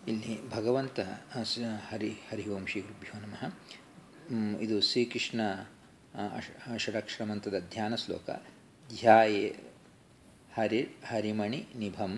ಇಲ್ಲಿ ಭಗವಂತ ಆ, ಸ- ಹರಿ ಹರಿ ಓಂ ಶ್ರೀ ಗುರುಭ್ಯೋ ನಮಃ ಮ್, ಇದು ಶ್ರೀಕೃಷ್ಣ ಆ, ಅಷ- ಷಡಕ್ಷರ ಮಂತ್ರದ ಧ್ಯಾನ ಶ್ಲೋಕ ಧ್ಯಾಯೇ ಹರಿ ಹರಿಮಣಿ ನಿಭಂ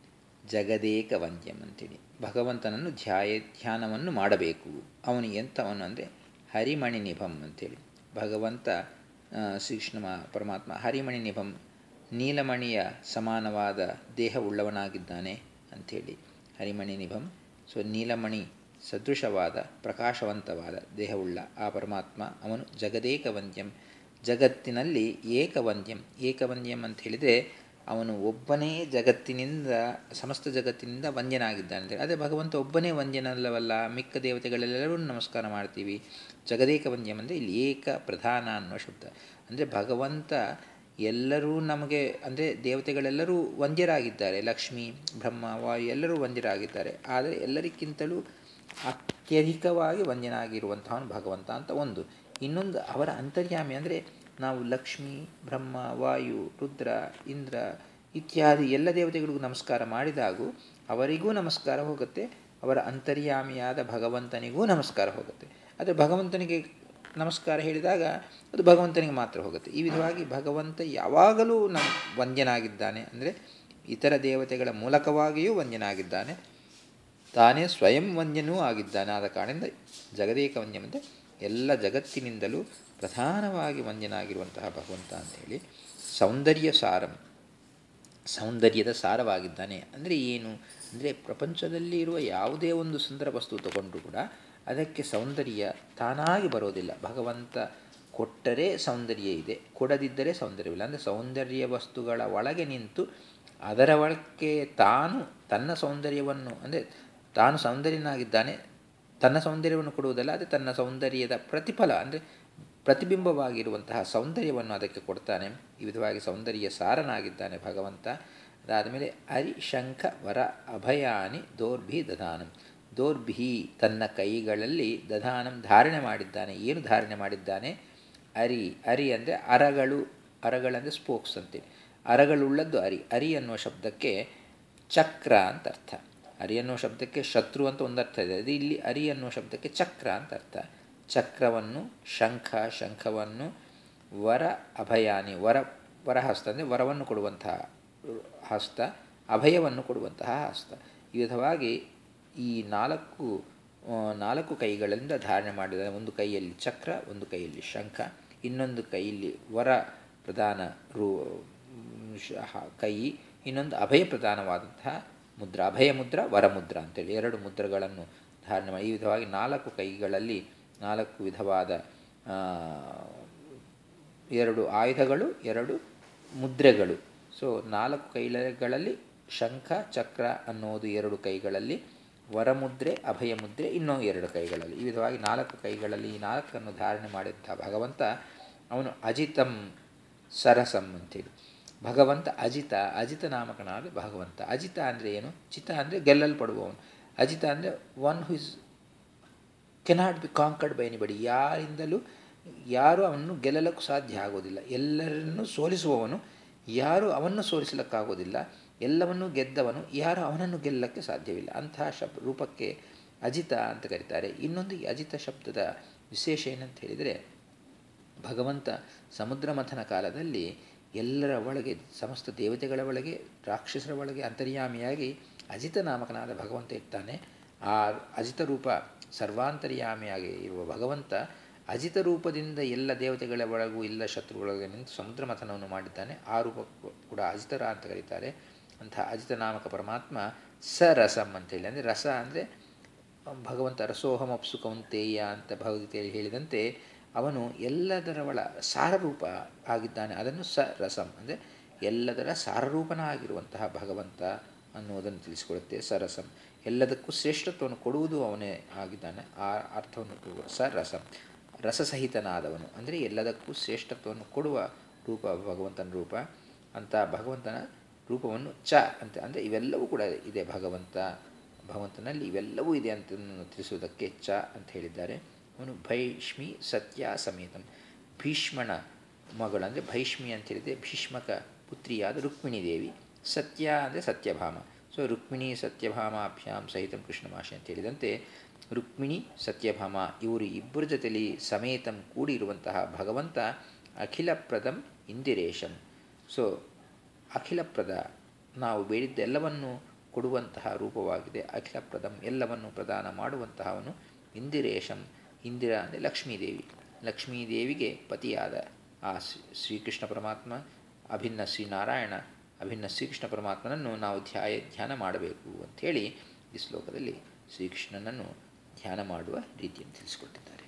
ಜಗದೇಕ ವಂದ್ಯಂ ಅಂತೇಳಿ ಭಗವಂತನನ್ನು ಧ್ಯಾಯ ಧ್ಯಾನವನ್ನು ಮಾಡಬೇಕು ಅವನು ಎಂಥವನು ಅಂದರೆ ಹರಿಮಣಿ ನಿಭಂ ಅಂತೇಳಿ ಭಗವಂತ ಆ, ಶ್ರೀಕೃಷ್ಣ ಮ- ಪರಮಾತ್ಮ ಹರಿಮಣಿ ನಿಭಂ ನೀಲಮಣಿಯ ಸಮಾನವಾದ ದೇಹವುಳ್ಳವನಾಗಿದ್ದಾನೆ ಅಂಥೇಳಿ ಹರಿಮಣಿ ನಿಭಂ ಸೊ ನೀಲಮಣಿ ಸದೃಶವಾದ ಪ್ರಕಾಶವಂತವಾದ ದೇಹವುಳ್ಳ ಆ ಪರಮಾತ್ಮ ಅವನು ಜಗದೇಕ ವಂದ್ಯಂ ಜಗತ್ತಿನಲ್ಲಿ ಏಕವಂದ್ಯಂ ಏಕವಂದ್ಯಂ ಅಂತ ಹೇಳಿದರೆ ಅವನು ಒಬ್ಬನೇ ಜಗತ್ತಿನಿಂದ ಸಮಸ್ತ ಜಗತ್ತಿನಿಂದ ವಂದ್ಯನಾಗಿದ್ದಾನೆ ಅಂತೇಳಿ ಅದೇ ಭಗವಂತ ಒಬ್ಬನೇ ವಂದ್ಯನಲ್ಲವಲ್ಲ ಮಿಕ್ಕ ದೇವತೆಗಳೆಲ್ಲರೂ ನಮಸ್ಕಾರ ಮಾಡ್ತೀವಿ ಜಗದೇಕ ವಂದ್ಯಂ ಅಂದರೆ ಇಲ್ಲಿ ಏಕ ಪ್ರಧಾನ ಅನ್ನೋ ಶಬ್ದ ಅಂದರೆ ಭಗವಂತ ಎಲ್ಲರೂ ನಮಗೆ ಅಂದರೆ ದೇವತೆಗಳೆಲ್ಲರೂ ವಂದ್ಯರಾಗಿದ್ದಾರೆ ಲಕ್ಷ್ಮಿ ಬ್ರಹ್ಮ ವಾಯು ಎಲ್ಲರೂ ವಂದ್ಯರಾಗಿದ್ದಾರೆ ಆದರೆ ಎಲ್ಲರಿಗಿಂತಲೂ ಅತ್ಯಧಿಕವಾಗಿ ವಂದ್ಯನಾಗಿರುವಂಥವನು ಭಗವಂತ ಅಂತ ಒಂದು ಇನ್ನೊಂದು ಅವರ ಅಂತರ್ಯಾಮಿ ಅಂದರೆ ನಾವು ಲಕ್ಷ್ಮಿ ಬ್ರಹ್ಮ ವಾಯು ರುದ್ರ ಇಂದ್ರ ಇತ್ಯಾದಿ ಎಲ್ಲ ದೇವತೆಗಳಿಗೂ ನಮಸ್ಕಾರ ಮಾಡಿದಾಗೂ ಅವರಿಗೂ ನಮಸ್ಕಾರ ಹೋಗುತ್ತೆ ಅವರ ಅಂತರ್ಯಾಮಿಯಾದ ಭಗವಂತನಿಗೂ ನಮಸ್ಕಾರ ಹೋಗುತ್ತೆ ಆದರೆ ಭಗವಂತನಿಗೆ ನಮಸ್ಕಾರ ಹೇಳಿದಾಗ ಅದು ಭಗವಂತನಿಗೆ ಮಾತ್ರ ಹೋಗುತ್ತೆ ಈ ವಿಧವಾಗಿ ಭಗವಂತ ಯಾವಾಗಲೂ ನಮ್ಮ ವಂದ್ಯನಾಗಿದ್ದಾನೆ ಅಂದರೆ ಇತರ ದೇವತೆಗಳ ಮೂಲಕವಾಗಿಯೂ ವಂದ್ಯನಾಗಿದ್ದಾನೆ ತಾನೇ ಸ್ವಯಂ ವಂದ್ಯನೂ ಆಗಿದ್ದಾನೆ ಆದ ಕಾರಣದಿಂದ ಜಗದೇಕ ವಂದ್ಯಂ ಅಂದರೆ ಎಲ್ಲ ಜಗತ್ತಿನಿಂದಲೂ ಪ್ರಧಾನವಾಗಿ ವಂದ್ಯನಾಗಿರುವಂತಹ ಭಗವಂತ ಅಂಥೇಳಿ ಸೌಂದರ್ಯ ಸಾರಂ ಸೌಂದರ್ಯದ ಸಾರವಾಗಿದ್ದಾನೆ ಅಂದರೆ ಏನು ಅಂದರೆ ಪ್ರಪಂಚದಲ್ಲಿ ಇರುವ ಯಾವುದೇ ಒಂದು ಸುಂದರ ವಸ್ತು ತಗೊಂಡ್ರೂ ಕೂಡ ಅದಕ್ಕೆ ಸೌಂದರ್ಯ ತಾನಾಗಿ ಬರೋದಿಲ್ಲ ಭಗವಂತ ಕೊಟ್ಟರೆ ಸೌಂದರ್ಯ ಇದೆ ಕೊಡದಿದ್ದರೆ ಸೌಂದರ್ಯವಿಲ್ಲ ಅಂದರೆ ಸೌಂದರ್ಯ ವಸ್ತುಗಳ ಒಳಗೆ ನಿಂತು ಅದರ ಒಳಕ್ಕೆ ತಾನು ತನ್ನ ಸೌಂದರ್ಯವನ್ನು ಅಂದರೆ ತಾನು ಸೌಂದರ್ಯನಾಗಿದ್ದಾನೆ ತನ್ನ ಸೌಂದರ್ಯವನ್ನು ಕೊಡುವುದಲ್ಲ ಅದು ತನ್ನ ಸೌಂದರ್ಯದ ಪ್ರತಿಫಲ ಅಂದರೆ ಪ್ರತಿಬಿಂಬವಾಗಿರುವಂತಹ ಸೌಂದರ್ಯವನ್ನು ಅದಕ್ಕೆ ಕೊಡ್ತಾನೆ ಈ ವಿಧವಾಗಿ ಸೌಂದರ್ಯ ಸಾರನಾಗಿದ್ದಾನೆ ಭಗವಂತ ಅದಾದಮೇಲೆ ಅರಿ ಶಂಖ ವರ ಅಭಯಾನಿ ದೋರ್ಭಿ ದಧಾನಂ ದೋರ್ಭಿ ತನ್ನ ಕೈಗಳಲ್ಲಿ ದಧಾನಂ ಧಾರಣೆ ಮಾಡಿದ್ದಾನೆ ಏನು ಧಾರಣೆ ಮಾಡಿದ್ದಾನೆ ಅರಿ ಅರಿ ಅಂದರೆ ಅರಗಳು ಅರಗಳಂದರೆ ಸ್ಪೋಕ್ಸ್ ಅಂತೇಳಿ ಅರಗಳುಳ್ಳದ್ದು ಅರಿ ಅರಿ ಅನ್ನುವ ಶಬ್ದಕ್ಕೆ ಚಕ್ರ ಅಂತ ಅರ್ಥ ಅರಿ ಅನ್ನುವ ಶಬ್ದಕ್ಕೆ ಶತ್ರು ಅಂತ ಒಂದು ಅರ್ಥ ಇದೆ ಅದು ಇಲ್ಲಿ ಅರಿ ಅನ್ನುವ ಶಬ್ದಕ್ಕೆ ಚಕ್ರ ಅಂತ ಅರ್ಥ ಚಕ್ರವನ್ನು ಶಂಖ ಶಂಖವನ್ನು ವರ ಅಭಯಾನಿ ವರ ವರಹಸ್ತ ಅಂದರೆ ವರವನ್ನು ಕೊಡುವಂತಹ ಹಸ್ತ ಅಭಯವನ್ನು ಕೊಡುವಂತಹ ಹಸ್ತ ಈ ವಿಧವಾಗಿ ಈ ನಾಲ್ಕು ಆ, ನಾಲ್ಕು ಕೈಗಳಿಂದ ಧಾರಣೆ ಮಾಡಿದ ಒಂದು ಕೈಯಲ್ಲಿ ಚಕ್ರ ಒಂದು ಕೈಯಲ್ಲಿ ಶಂಖ ಇನ್ನೊಂದು ಕೈಯಲ್ಲಿ ವರ ಪ್ರಧಾನ ರೂ ಶ- ಹ- ಕೈ ಇನ್ನೊಂದು ಅಭಯ ಪ್ರಧಾನವಾದಂತಹ ಮುದ್ರ ಅಭಯ ಮುದ್ರ ವರಮುದ್ರ ಅಂತೇಳಿ ಎರಡು ಮುದ್ರಗಳನ್ನು ಧಾರಣೆ ಮಾಡಿ ಈ ವಿಧವಾಗಿ ನಾಲ್ಕು ಕೈಗಳಲ್ಲಿ ನಾಲ್ಕು ವಿಧವಾದ ಆ, ಎರಡು ಆಯುಧಗಳು ಎರಡು ಮುದ್ರೆಗಳು ಸೊ ನಾಲ್ಕು ಕೈಗಳಲ್ಲಿ ಶಂಖ ಚಕ್ರ ಅನ್ನೋದು ಎರಡು ಕೈಗಳಲ್ಲಿ ವರಮುದ್ರೆ ಅಭಯ ಮುದ್ರೆ ಇನ್ನೂ ಎರಡು ಕೈಗಳಲ್ಲಿ ಈ ವಿಧವಾಗಿ ನಾಲ್ಕು ಕೈಗಳಲ್ಲಿ ಈ ನಾಲ್ಕನ್ನು ಧಾರಣೆ ಮಾಡಿದ್ದ ಭಗವಂತ ಅವನು ಅಜಿತಂ ಸರಸಂ ಅಂತೇಳಿ ಭಗವಂತ ಅಜಿತ ಅಜಿತ ನಾಮಕನಾದ ಭಗವಂತ ಅಜಿತ ಅಂದರೆ ಏನು ಚಿತ ಅಂದರೆ ಗೆಲ್ಲಲ್ಪಡುವವನು ಅಜಿತ ಅಂದರೆ one who is cannot be conquered by anybody ಯಾರಿಂದಲೂ ಯಾರು ಅವನನ್ನು ಗೆಲ್ಲಲಿಕ್ಕೂ ಸಾಧ್ಯ ಆಗೋದಿಲ್ಲ ಎಲ್ಲರನ್ನೂ ಸೋಲಿಸುವವನು ಯಾರು ಅವನ್ನು ಸೋಲಿಸಲಿಕ್ಕಾಗೋದಿಲ್ಲ ಎಲ್ಲವನ್ನೂ ಗೆದ್ದವನು ಯಾರು ಅವನನ್ನು ಗೆಲ್ಲಕ್ಕೆ ಸಾಧ್ಯವಿಲ್ಲ ಅಂತಹ ಶಬ್ ರೂಪಕ್ಕೆ ಅಜಿತ ಅಂತ ಕರೀತಾರೆ ಇನ್ನೊಂದು ಈ ಅಜಿತ ಶಬ್ದದ ವಿಶೇಷ ಏನಂತ ಹೇಳಿದರೆ ಭಗವಂತ ಸಮುದ್ರ ಮಥನ ಕಾಲದಲ್ಲಿ ಎಲ್ಲರ ಒಳಗೆ ಸಮಸ್ತ ದೇವತೆಗಳ ಒಳಗೆ ರಾಕ್ಷಸರ ಒಳಗೆ ಅಂತರ್ಯಾಮಿಯಾಗಿ ಅಜಿತ ನಾಮಕನಾದ ಭಗವಂತ ಇರ್ತಾನೆ ಆ ಅಜಿತ ರೂಪ ಸರ್ವಾಂತರ್ಯಾಮಿಯಾಗಿ ಇರುವ ಭಗವಂತ ಅಜಿತ ರೂಪದಿಂದ ಎಲ್ಲ ದೇವತೆಗಳ ಒಳಗೂ ಎಲ್ಲ ಶತ್ರುಗಳೊಳಗೆ ನಿಂತು ಸಮುದ್ರ ಮಥನವನ್ನು ಮಾಡಿದ್ದಾನೆ ಆ ರೂಪ ಕೂಡ ಅಜಿತರ ಅಂತ ಕರೀತಾರೆ ಅಂತಹ ಅಜಿತ ನಾಮಕ ಪರಮಾತ್ಮ ಸರಸಂ ಅಂತೇಳಿ ಅಂದರೆ ರಸ ಅಂದರೆ ಭಗವಂತ ರಸೋಹಮಪ್ಸು ಕೌಂತೇಯ ಅಂತ ಭಗವದ್ಗೀತೆಯಲ್ಲಿ ಹೇಳಿದಂತೆ ಅವನು ಎಲ್ಲದರ ಒಳ ಸಾರರೂಪ ಆಗಿದ್ದಾನೆ ಅದನ್ನು ಸ ರಸಂ ಅಂದರೆ ಎಲ್ಲದರ ಸಾರರೂಪನಾಗಿರುವಂತಹ ಭಗವಂತ ಅನ್ನುವುದನ್ನು ತಿಳಿಸಿಕೊಡುತ್ತೆ ಸರಸಂ ಎಲ್ಲದಕ್ಕೂ ಶ್ರೇಷ್ಠತ್ವವನ್ನು ಕೊಡುವುದು ಅವನೇ ಆಗಿದ್ದಾನೆ ಆ ಅರ್ಥವನ್ನು ಕೊಡುವ ಸ ರಸಂ ರಸಸಹಿತನಾದವನು ಅಂದರೆ ಎಲ್ಲದಕ್ಕೂ ಶ್ರೇಷ್ಠತ್ವವನ್ನು ಕೊಡುವ ರೂಪ ಭಗವಂತನ ರೂಪ ಅಂತ ಭಗವಂತನ ರೂಪವನ್ನು ಚ ಅಂತ ಅಂದರೆ ಇವೆಲ್ಲವೂ ಕೂಡ ಇದೆ ಭಗವಂತ ಭಗವಂತನಲ್ಲಿ ಇವೆಲ್ಲವೂ ಇದೆ ಅಂತ ತಿಳಿಸುವುದಕ್ಕೆ ಚ ಅಂತ ಹೇಳಿದ್ದಾರೆ ಅವನು ಭೈಷ್ಮಿ ಸತ್ಯ ಸಮೇತಂ ಭೀಷ್ಮನ ಮಗಳು ಅಂದರೆ ಭೈಷ್ಮಿ ಅಂತ ಹೇಳಿದರೆ ಭೀಷ್ಮಕ ಪುತ್ರಿಯಾದ ರುಕ್ಮಿಣಿ ದೇವಿ ಸತ್ಯ ಅಂದರೆ ಸತ್ಯಭಾಮ ಸೊ ರುಕ್ಮಿಣಿ ಸತ್ಯಭಾಮಾಭ್ಯಾಂ ಸಹಿತ ಕೃಷ್ಣಮಾಶೆ ಅಂತ ಹೇಳಿದಂತೆ ರುಕ್ಮಿಣಿ ಸತ್ಯಭಾಮ ಇವರು ಇಬ್ಬರ ಜೊತೆಯಲ್ಲಿ ಸಮೇತಂ ಕೂಡಿರುವಂತಹ ಭಗವಂತ ಅಖಿಲಪ್ರದಂ ಇಂದಿರೇಶಂ ಸೊ ಅಖಿಲಪ್ರದ ನಾವು ಬೇಡಿದ್ದೆಲ್ಲವನ್ನು ಕೊಡುವಂತಹ ರೂಪವಾಗಿದೆ ಅಖಿಲಪ್ರದಂ ಎಲ್ಲವನ್ನು ಪ್ರದಾನ ಮಾಡುವಂತಹವನು ಇಂದಿರೇಶಂ ಇಂದಿರಾ ಅಂದರೆ ಲಕ್ಷ್ಮೀದೇವಿ ಲಕ್ಷ್ಮೀದೇವಿಗೆ ಪತಿಯಾದ ಆ ಶ್ರೀಕೃಷ್ಣ ಪರಮಾತ್ಮ ಅಭಿನ್ನ ಶ್ರೀನಾರಾಯಣ ಅಭಿನ್ನ ಶ್ರೀಕೃಷ್ಣ ಪರಮಾತ್ಮನನ್ನು ನಾವು ಧ್ಯಾಯ ಧ್ಯಾನ ಮಾಡಬೇಕು ಅಂಥೇಳಿ ಈ ಶ್ಲೋಕದಲ್ಲಿ ಶ್ರೀಕೃಷ್ಣನನ್ನು ಧ್ಯಾನ ಮಾಡುವ ರೀತಿಯನ್ನು ತಿಳಿಸಿಕೊಟ್ಟಿದ್ದಾರೆ